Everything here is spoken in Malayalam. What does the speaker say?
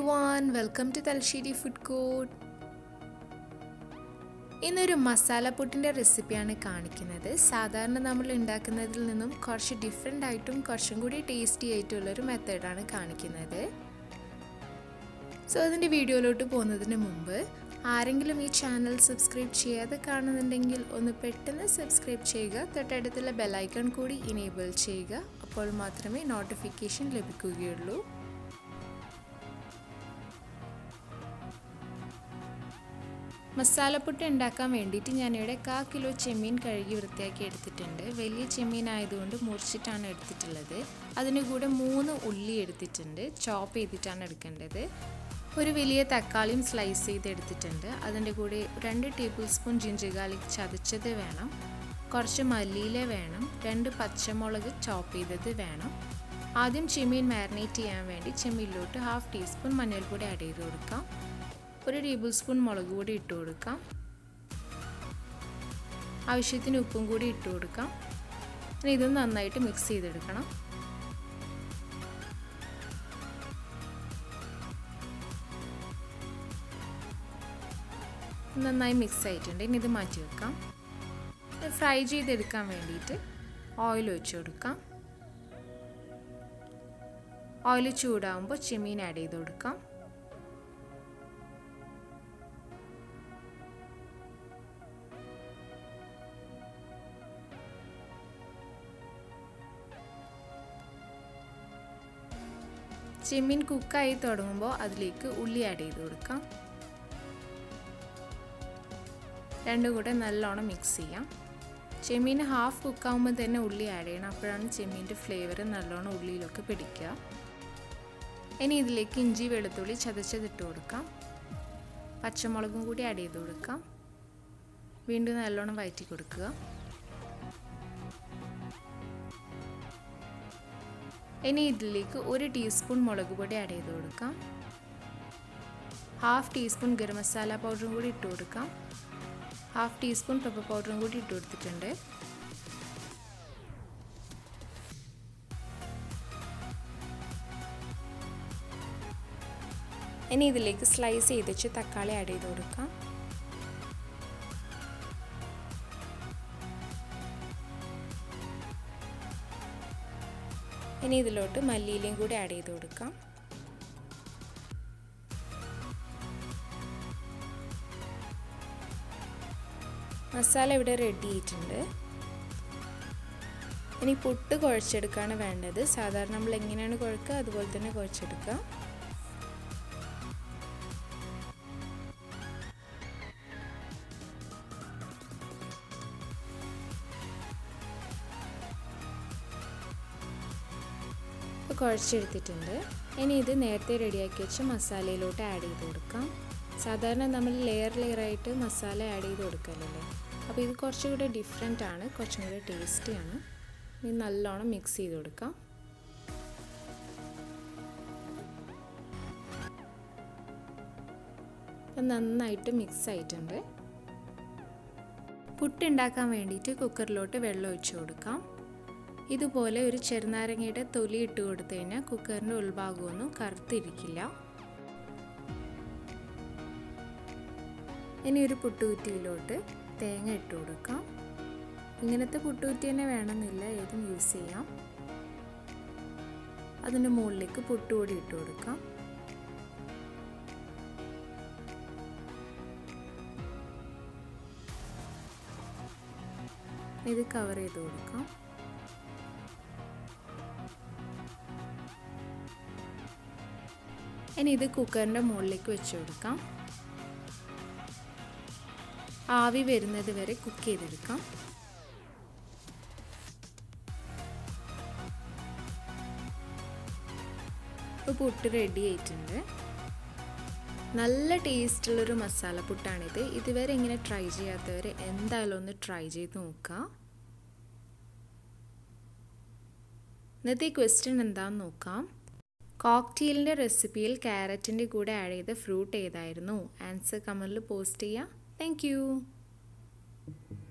everyone welcome to Thalassery food court ഇന്നൊരു മസാലപ്പൊട്ടിൻ്റെ റെസിപ്പിയാണ് കാണിക്കുന്നത് സാധാരണ നമ്മൾ ഉണ്ടാക്കുന്നതിൽ നിന്നും കുറച്ച് ഡിഫറെൻ്റ് ആയിട്ടും കുറച്ചും കൂടി ടേസ്റ്റി ആയിട്ടുള്ളൊരു മെത്തേഡാണ് കാണിക്കുന്നത് സോ അതിൻ്റെ വീഡിയോയിലോട്ട് പോകുന്നതിന് മുമ്പ് ആരെങ്കിലും ഈ ചാനൽ സബ്സ്ക്രൈബ് ചെയ്യാതെ കാണുന്നുണ്ടെങ്കിൽ ഒന്ന് പെട്ടെന്ന് സബ്സ്ക്രൈബ് ചെയ്യുക തൊട്ടടുത്തുള്ള ബെലൈക്കൺ കൂടി ഇനേബിൾ ചെയ്യുക അപ്പോൾ മാത്രമേ നോട്ടിഫിക്കേഷൻ ലഭിക്കുകയുള്ളൂ മസാലപ്പൊട്ട് ഉണ്ടാക്കാൻ വേണ്ടിയിട്ട് ഞാനിവിടെ കാ കിലോ ചെമ്മീൻ കഴുകി വൃത്തിയാക്കി എടുത്തിട്ടുണ്ട് വലിയ ചെമ്മീൻ ആയതുകൊണ്ട് മുറിച്ചിട്ടാണ് എടുത്തിട്ടുള്ളത് അതിന് കൂടെ മൂന്ന് ഉള്ളി എടുത്തിട്ടുണ്ട് ചോപ്പ് ചെയ്തിട്ടാണ് എടുക്കേണ്ടത് ഒരു വലിയ തക്കാളിയും സ്ലൈസ് ചെയ്ത് എടുത്തിട്ടുണ്ട് അതിൻ്റെ കൂടെ രണ്ട് ടേബിൾ സ്പൂൺ ജിഞ്ചർ ഗാർലിക് ചതച്ചത് വേണം കുറച്ച് മല്ലിയില വേണം രണ്ട് പച്ചമുളക് ചോപ്പ് ചെയ്തത് വേണം ആദ്യം ചെമ്മീൻ മാരിനേറ്റ് ചെയ്യാൻ വേണ്ടി ചെമ്മീനിലോട്ട് ഹാഫ് ടീസ്പൂൺ മഞ്ഞൾപ്പൊടി ആഡ് ചെയ്ത് കൊടുക്കാം ഒരു ടേബിൾ സ്പൂൺ മുളക് പൊടി ഇട്ട് കൊടുക്കാം ആവശ്യത്തിന് ഉപ്പും കൂടി ഇട്ട് കൊടുക്കാം ഇനി ഇത് നന്നായിട്ട് മിക്സ് ചെയ്തെടുക്കണം നന്നായി മിക്സ് ആയിട്ടുണ്ട് ഇനി ഇത് മാറ്റി വെക്കാം ഫ്രൈ ചെയ്തെടുക്കാൻ വേണ്ടിയിട്ട് ഓയിൽ ഒഴിച്ചു കൊടുക്കാം ഓയിൽ ചൂടാകുമ്പോൾ ചെമ്മീൻ ആഡ് ചെയ്ത് കൊടുക്കാം ചെമ്മീൻ കുക്കായി തുടങ്ങുമ്പോൾ അതിലേക്ക് ഉള്ളി ആഡ് ചെയ്ത് കൊടുക്കാം രണ്ടും കൂടെ നല്ലോണം മിക്സ് ചെയ്യാം ചെമ്മീൻ ഹാഫ് കുക്കാവുമ്പോൾ തന്നെ ഉള്ളി ആഡ് ചെയ്യണം അപ്പോഴാണ് ചെമ്മീൻ്റെ ഫ്ലേവർ നല്ലോണം ഉള്ളിയിലൊക്കെ പിടിക്കുക ഇനി ഇതിലേക്ക് ഇഞ്ചി വെളുത്തുള്ളി ചതച്ചതിട്ട് കൊടുക്കാം പച്ചമുളകും കൂടി ആഡ് ചെയ്ത് കൊടുക്കാം വീണ്ടും നല്ലോണം വയറ്റി കൊടുക്കുക ഇനി ഇതിലേക്ക് ഒരു ടീസ്പൂൺ മുളക് പൊടി ആഡ് ചെയ്ത് കൊടുക്കാം ഹാഫ് ടീസ്പൂൺ ഗരം മസാല പൗഡറും കൂടി ഇട്ട് കൊടുക്കാം ഹാഫ് ടീസ്പൂൺ പെപ്പർ പൗഡറും കൂടി ഇട്ട് കൊടുത്തിട്ടുണ്ട് ഇനി ഇതിലേക്ക് സ്ലൈസ് ചെയ്ത് വെച്ച് തക്കാളി ആഡ് ചെയ്ത് കൊടുക്കാം ഇനി ഇതിലോട്ട് മല്ലിയിലയും കൂടി ആഡ് ചെയ്ത് കൊടുക്കാം മസാല ഇവിടെ റെഡി ആയിട്ടുണ്ട് ഇനി പുട്ട് കുഴച്ചെടുക്കുകയാണ് വേണ്ടത് സാധാരണ നമ്മൾ എങ്ങനെയാണ് കുഴക്കുക അതുപോലെ തന്നെ കുഴച്ചെടുക്കുക ഇപ്പോൾ കുഴച്ചെടുത്തിട്ടുണ്ട് ഇനി ഇത് നേരത്തെ റെഡിയാക്കി വെച്ച് മസാലയിലോട്ട് ആഡ് ചെയ്ത് കൊടുക്കാം സാധാരണ നമ്മൾ ലെയർ ലെയർ ആയിട്ട് മസാല ആഡ് ചെയ്ത് കൊടുക്കലല്ലേ അപ്പോൾ ഇത് കുറച്ചും കൂടെ ഡിഫറെൻ്റ് ആണ് കുറച്ചും കൂടെ ടേസ്റ്റിയാണ് ഇനി നല്ലോണം മിക്സ് ചെയ്ത് കൊടുക്കാം അപ്പം നന്നായിട്ട് മിക്സ് ആയിട്ടുണ്ട് പുട്ടുണ്ടാക്കാൻ വേണ്ടിയിട്ട് കുക്കറിലോട്ട് വെള്ളം ഒഴിച്ചു കൊടുക്കാം ഇതുപോലെ ഒരു ചെറുനാരങ്ങയുടെ തൊലി ഇട്ട് കൊടുത്തു കഴിഞ്ഞാൽ കുക്കറിൻ്റെ ഉൾഭാഗമൊന്നും കറുത്തിരിക്കില്ല ഇനി ഒരു പുട്ടുകുറ്റിയിലോട്ട് തേങ്ങ ഇട്ട് കൊടുക്കാം ഇങ്ങനത്തെ പുട്ടുകുറ്റി തന്നെ വേണമെന്നില്ല ഏതും യൂസ് ചെയ്യാം അതിൻ്റെ മുകളിലേക്ക് പുട്ടുപൊടി ഇട്ട് കൊടുക്കാം ഇത് കവർ ചെയ്ത് കൊടുക്കാം ഇനി ഇത് കുക്കറിൻ്റെ മുകളിലേക്ക് വെച്ച് കൊടുക്കാം ആവി വരുന്നത് വരെ കുക്ക് ചെയ്തെടുക്കാം ഇപ്പോൾ പുട്ട് റെഡി ആയിട്ടുണ്ട് നല്ല ടേസ്റ്റുള്ളൊരു മസാല പുട്ടാണിത് ഇതുവരെ ഇങ്ങനെ ട്രൈ ചെയ്യാത്തവർ എന്തായാലും ഒന്ന് ട്രൈ ചെയ്ത് നോക്കുക ഇന്നത്തെ ക്വസ്റ്റ്യൻ എന്താണെന്ന് നോക്കാം കോക്ടെയിലിൻ്റെ റെസിപ്പിയിൽ ക്യാരറ്റിൻ്റെ കൂടെ ആഡ് ചെയ്ത ഫ്രൂട്ട് ഏതായിരുന്നു ആൻസർ കമൻറ്റിൽ പോസ്റ്റ് ചെയ്യാം താങ്ക്